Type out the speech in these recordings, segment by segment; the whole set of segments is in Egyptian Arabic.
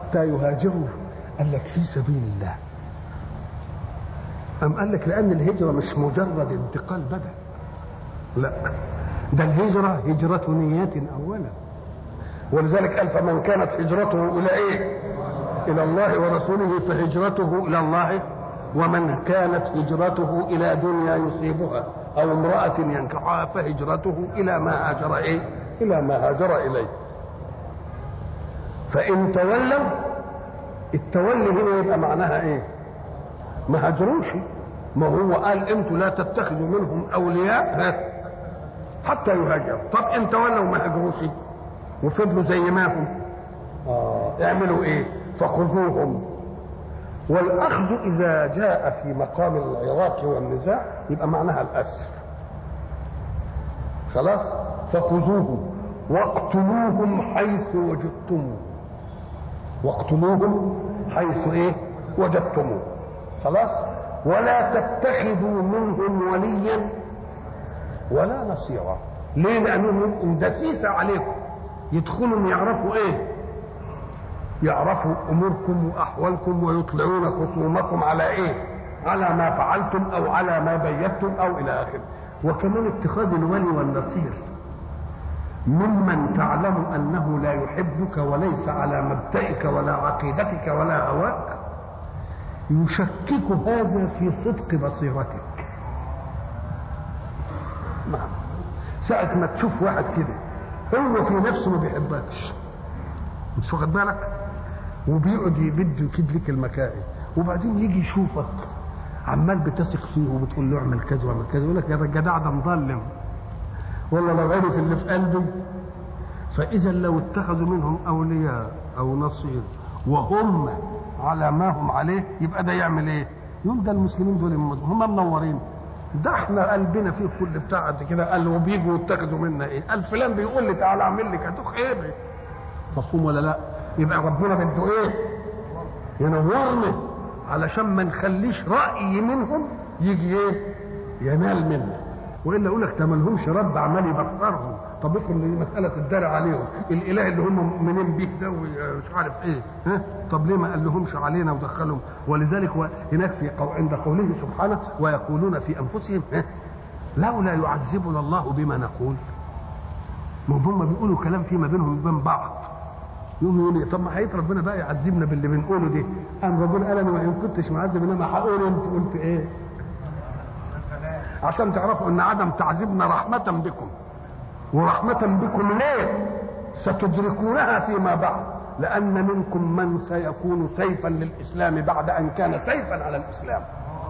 حتى يهاجروا قال لك في سبيل الله أم قال لك لأن الهجرة مش مجرد انتقال بدن لا ده الهجرة هجرة نيات أولا ولذلك قال فمن كانت هجرته إلى إيه إلى الله ورسوله فهجرته إلى الله ومن كانت هجرته إلى دنيا يصيبها أو امرأة ينكحها فهجرته إلى ما هاجر إيه إلى ما هاجر إليه فإن تولوا التولي هنا يبقى معناها إيه ما هاجروش ما هو قال انتوا لا تتخذوا منهم اولياء حتى يهاجروا طب ان تولوا ما هاجروش وفضلوا زي ما هم آه. اعملوا ايه فخذوهم والاخذ اذا جاء في مقام العراق والنزاع يبقى معناها الاسر خلاص فخذوهم واقتلوهم حيث وجدتموه واقتلوهم حيث ايه وجدتموه خلاص ولا تتخذوا منهم وليا ولا نصيرا ليه لانهم دسيسه عليكم يدخلوا يعرفوا ايه يعرفوا اموركم واحوالكم ويطلعون خصومكم على ايه على ما فعلتم او على ما بيتم او الى اخره وكمان اتخاذ الولي والنصير ممن تعلم انه لا يحبك وليس على مبدئك ولا عقيدتك ولا هواك يشكك هذا في صدق بصيرتك نعم ساعة ما تشوف واحد كده هو في نفسه ما بيحبكش مش واخد بالك وبيقعد بده يكيد لك المكائد وبعدين يجي يشوفك عمال بتثق فيه وبتقول له اعمل كذا واعمل كذا يقول لك يا الجدع ده مظلم والله لو عرف اللي في قلبي فاذا لو اتخذوا منهم اولياء او نصير وهم على ما هم عليه يبقى ده يعمل ايه؟ يقول ده المسلمين دول هم منورين ده احنا قلبنا فيه كل بتاع قد كده قال وبيجوا يتخذوا منا ايه؟ قال فلان بيقول لي تعالى اعمل لك هتوخ ايه؟ مفهوم ولا لا؟ يبقى ربنا بده ايه؟ ينورنا علشان ما نخليش راي منهم يجي ايه؟ ينال منا والا يقول لك ده ما لهمش رب عمال يبصرهم طب افرض ان دي مساله تدار عليهم الاله اللي هم مؤمنين به ده ومش عارف ايه ها طب ليه ما قال لهمش علينا ودخلهم ولذلك هناك في قو... عند قوله سبحانه ويقولون في انفسهم ها لولا يعذبنا الله بما نقول ما هم بيقولوا كلام فيما بينهم وبين بعض يقوم يقول طب ما حقيقة ربنا بقى يعذبنا باللي بنقوله دي قام ربنا قال انا وان كنتش معذب انما هقول انت قلت ايه عشان تعرفوا ان عدم تعذيبنا رحمة بكم ورحمة بكم ليه ستدركونها فيما بعد لأن منكم من سيكون سيفا للإسلام بعد أن كان سيفا على الإسلام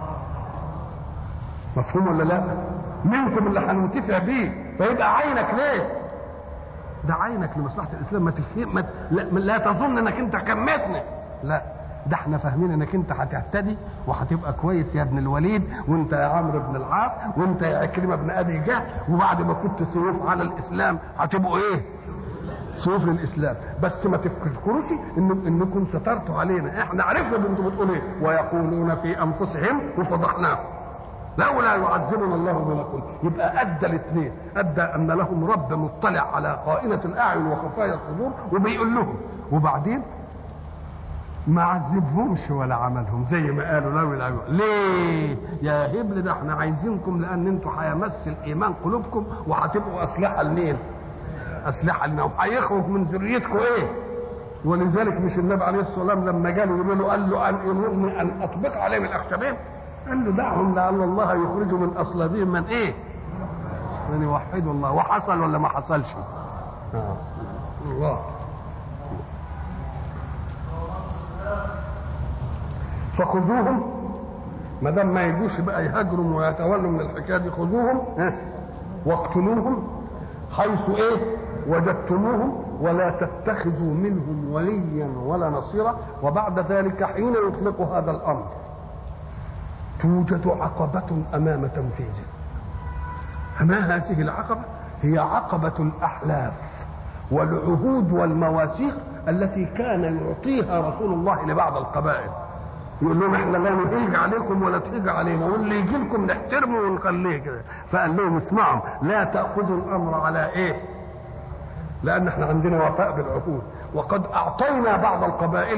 مفهوم ولا لا منكم اللي هننتفع بيه فيبقى عينك ليه ده عينك لمصلحة الإسلام ما تفهم ما لا, لا تظن انك انت كمتنا لا ده احنا فاهمين انك انت هتهتدي وهتبقى كويس يا ابن الوليد وانت يا عمرو بن العاص وانت يا عكرمه بن ابي جهل وبعد ما كنت سيوف على الاسلام هتبقوا ايه؟ سيوف للاسلام بس ما تفكروش ان انكم سترتوا علينا احنا عرفنا انتم بتقولوا ايه ويقولون في انفسهم وفضحناهم لولا يعذبنا الله بما قلت يبقى ادى الاثنين ادى ان لهم رب مطلع على قائمه الاعين وخفايا الصدور وبيقول لهم وبعدين ما عذبهمش ولا عملهم زي ما قالوا لو العيون ليه يا هبل ده احنا عايزينكم لان انتوا هيمثل ايمان قلوبكم وهتبقوا اسلحه لمين اسلحه لنا وهيخرج من ذريتكم ايه ولذلك مش النبي عليه الصلاه والسلام لما جاله يقول له قال له ان امرني ان اطبق عليهم الاخشبين قال له دعهم لعل الله يخرج من اصلابهم من ايه من يوحدوا الله وحصل ولا ما حصلش آه. الله فخذوهم ما دام ما يجوش بقى يهاجروا ويتولوا من الحكايه دي خذوهم واقتلوهم حيث ايه وجدتموهم ولا تتخذوا منهم وليا ولا نصيرا وبعد ذلك حين يطلق هذا الامر توجد عقبة أمام تنفيذه ما هذه العقبة هي عقبة الأحلاف والعهود والمواثيق التي كان يعطيها رسول الله لبعض القبائل يقول لهم احنا لا نهيج عليكم ولا تهيج علينا واللي يجي لكم نحترمه ونخليه كده فقال لهم اسمعوا لا تاخذوا الامر على ايه؟ لان احنا عندنا وفاء بالعهود وقد اعطينا بعض القبائل